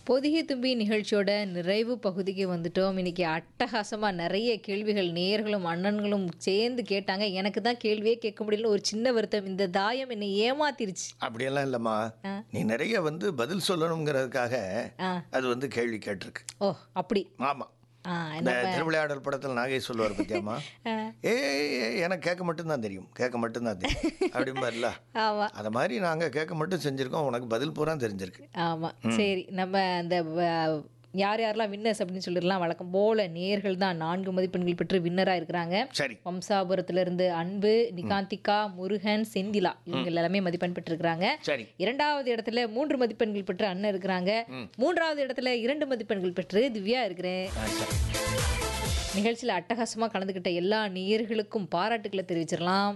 பொதிகை தும்பி நிகழ்ச்சியோட நிறைவு பகுதிக்கு வந்துட்டோம் இன்னைக்கு அட்டகாசமாக நிறைய கேள்விகள் நேயர்களும் அண்ணன்களும் சேர்ந்து கேட்டாங்க எனக்கு தான் கேள்வியே கேட்க முடியல ஒரு சின்ன வருத்தம் இந்த தாயம் என்னை ஏமாத்திருச்சு அப்படியெல்லாம் இல்லைம்மா ஆ. நீ நிறைய வந்து பதில் சொல்லணுங்கிறதுக்காக ஆ அது வந்து கேள்வி கேட்டிருக்கு ஓ அப்படி ஆமாம் ஆ இந்த திருவிளையாடல் படத்தில் நாகேஷ் சொல்லுவார் பத்தியாமா ஆ. ஏ எனக்கு கேட்க மட்டும்தான் தெரியும் கேட்க மட்டும்தான் தெரியும் அப்படிம்பார்ல ஆமாம் அதை மாதிரி நாங்கள் கேட்க மட்டும் செஞ்சுருக்கோம் உனக்கு பதில் பூரா தெரிஞ்சிருக்கு ஆமாம் சரி நம்ம அந்த வ- யார் யாரெல்லாம் வின்னர்ஸ் அப்படின்னு சொல்லிடலாம் வழக்கம் போல நேர்கள் தான் நான்கு மதிப்பெண்கள் பெற்று வின்னராக இருக்கிறாங்க சரி வம்சாபுரத்திலிருந்து அன்பு நிகாந்திகா முருகன் செந்திலா இவங்க எல்லாமே மதிப்பெண் பெற்றிருக்கிறாங்க சரி இரண்டாவது இடத்துல மூன்று மதிப்பெண்கள் பெற்று அண்ணன் இருக்கிறாங்க மூன்றாவது இடத்துல இரண்டு மதிப்பெண்கள் பெற்று திவ்யா இருக்கிறேன் ஆ, சரி நிகழ்ச்சியில் அட்டகாசமாக கலந்துக்கிட்ட எல்லா நேயர்களுக்கும் பாராட்டுக்களை தெரிவிச்சிடலாம்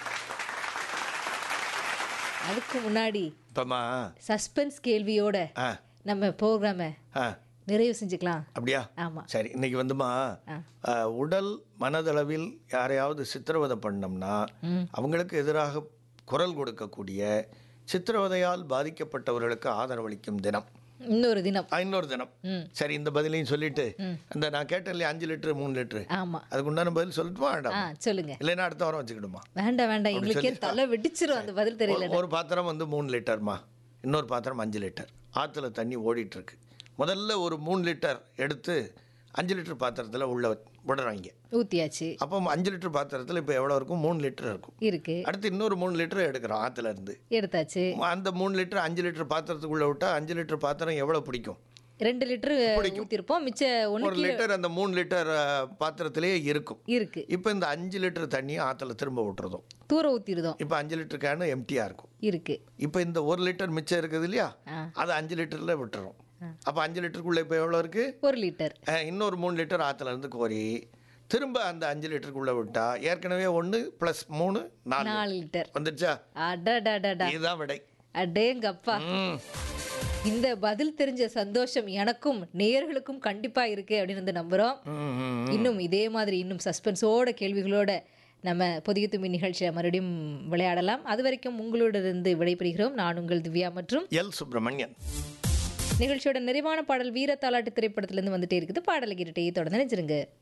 அதுக்கு முன்னாடி இப்போம்மா சஸ்பென்ஸ் கேள்வியோட ஆ நம்ம ப்ரோக்ராமை ஆ நிறைவு செஞ்சுக்கலாம் அப்படியா ஆமாம் சரி இன்னைக்கு வந்துமா ஆ, உடல் மனதளவில் யாரையாவது சித்திரவதை பண்ணோம்னா அவங்களுக்கு எதிராக குரல் கொடுக்கக்கூடிய சித்திரவதையால் பாதிக்கப்பட்டவர்களுக்கு ஆதரவளிக்கும் தினம் இன்னொரு தினம் ஆ, இன்னொரு தினம் ம். சரி இந்த பதிலையும் சொல்லிட்டு இந்த நான் கேட்டேன் இல்லையா அஞ்சு லிட்டரு மூணு லிட்டரு ஆமாம் அதுக்கு உண்டான பதில் சொல்லட்டுமா ஆ வேண்டாம் சொல்லுங்க இல்லைன்னா அடுத்த வாரம் வச்சுக்கிடுமா வேண்டாம் வேண்டாம் எங்களுக்கே தலை வெடிச்சிரும் அந்த பதில் தெரியல ஒரு- ஒரு பாத்திரம் வந்து மூணு லிட்டர்மா இன்னொரு பாத்திரம் அஞ்சு லிட்டர் ஆற்றுல தண்ணி ஓடிட்டு இருக்கு முதல்ல ஒரு மூணு லிட்டர் எடுத்து அஞ்சு லிட்டர் பாத்திரத்தில் உள்ள விடுறாங்க ஊத்தியாச்சு அப்போ அஞ்சு லிட்டர் பாத்திரத்தில் இப்போ எவ்வளோ இருக்கும் மூணு லிட்டர் இருக்கும் இருக்கு அடுத்து இன்னொரு மூணு லிட்டர் எடுக்கிறோம் ஆற்றுல இருந்து எடுத்தாச்சு அந்த மூணு லிட்டர் அஞ்சு லிட்டர் பாத்திரத்துக்குள்ளே விட்டால் அஞ்சு லிட்டர் பாத்திரம் எவ்வளோ பிடிக்கும் ரெண்டு லிட்டரு ஊத்திருப்போம் மிச்ச ஒரு ஒன்று லிட்டர் அந்த மூணு லிட்டர் அஹ், பாத்திரத்திலேயே இருக்கும் இருக்கு இப்போ இந்த அஞ்சு லிட்டர் தண்ணியை ஆற்றுல திரும்ப விட்டுறதும் தூர ஊத்திருதோம் இப்போ அஞ்சு லிட்டர் கேனு எம்டியாக இருக்கும் இருக்கு இப்போ இந்த ஒரு லிட்டர் மிச்சம் இருக்குது இல்லையா ஆ. அதை அஞ்சு லிட்டரில் விட்டுறோம் அப்போ அஞ்சு லிட்டருக்குள்ளே இப்போ எவ்வளோ இருக்குது ஒரு லிட்டர் இன்னொரு மூணு லிட்டர் ஆற்றுல இருந்து கோரி திரும்ப அந்த அஞ்சு லிட்டருக்குள்ளே விட்டா ஏற்கனவே ஒன்று ப்ளஸ் மூணு நாலு நாலு லிட்டர் வந்துடுச்சா அடடடடா இதுதான் விடை அடேங்கப்பா ம் இந்த பதில் தெரிஞ்ச சந்தோஷம் எனக்கும் நேயர்களுக்கும் கண்டிப்பா இருக்கு அப்படின்னு வந்து நம்புறோம் ம், ம். இன்னும் இதே மாதிரி இன்னும் சஸ்பென்ஸோட கேள்விகளோட நம்ம புதிய தும்பி நிகழ்ச்சியை மறுபடியும் விளையாடலாம் அது வரைக்கும் உங்களோட இருந்து விடைபெறுகிறோம் நான் உங்கள் திவ்யா மற்றும் எல் சுப்பிரமணியன் நிகழ்ச்சியோட நிறைவான பாடல் வீர தாலாட்டு திரைப்படத்திலிருந்து வந்துட்டே இருக்குது பாடலை கேட்டுட்டே தொடர்ந்து நினைச்சிருங்க